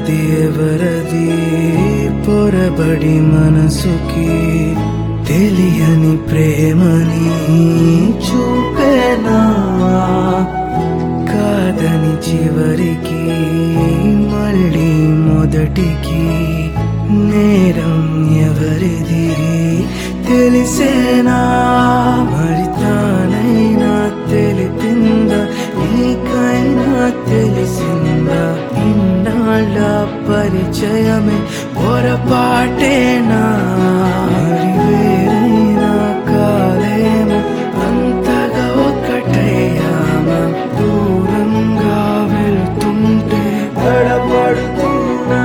అది ఎవరది పొరబడి మనసుకి తెలియని ప్రేమని చూపేనా కాదని చివరికి మళ్ళీ మొదటికి నేరం ఎవరిది తెలిసేనా మరి తానైనా తెలిపిందా నీకైనా తెలిసిందా ఇన్నాళ్ళ పరిచయమే పొరపాటేనా మరి వేరైనా కాలేమో అంతగా ఒకటయ్యామా దూరంగా వెళ్తుంటే తడబడుతున్నా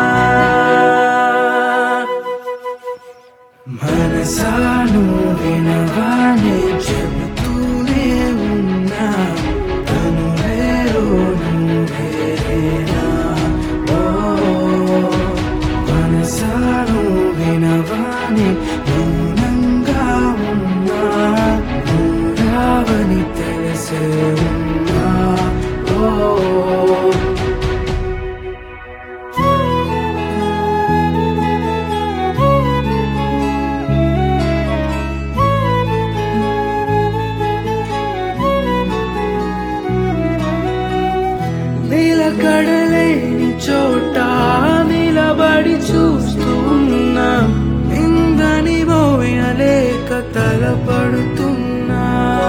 మనసాను వినగానే చెబుతూనే ఉన్నా తను వేరు నువ్వేనా ఓ మనసాను వినగానే మౌనంగా ఉన్నా నువ్వు తెలిసే ఉన్నా ఓ నిలకడలేని చోట నిలబడి చూస్తున్నా నిందని మోయిన లేక తలపడుతున్నా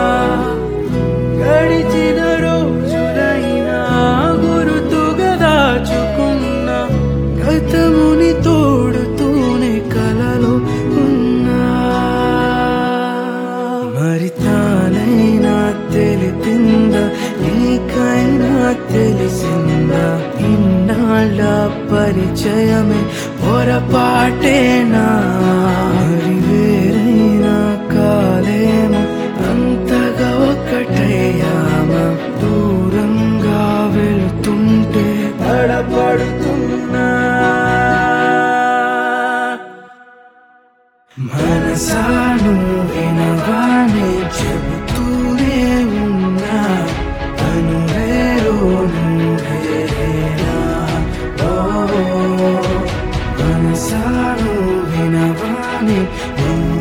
గడిచిన రోజులైనా గురుతుగా దాచుకున్న గతముని తోడుతూనే కలలో ఉన్నా మరి తానైనా తెలిపిందా నీకైనా తెలిసిందా ఇన్నాళ్ళ పరిచయమే పొరపాటేనా మరి వేరైనా కాలేమో అంతగా ఒకటయ్యామా దూరంగా వెళ్తుంటే తడబడుతున్నా మనసాను వినగానే చెబుతూనే ఉన్నా తను వేరు నువ్వేనా ఓ మనసాను వినగానే నువ్వు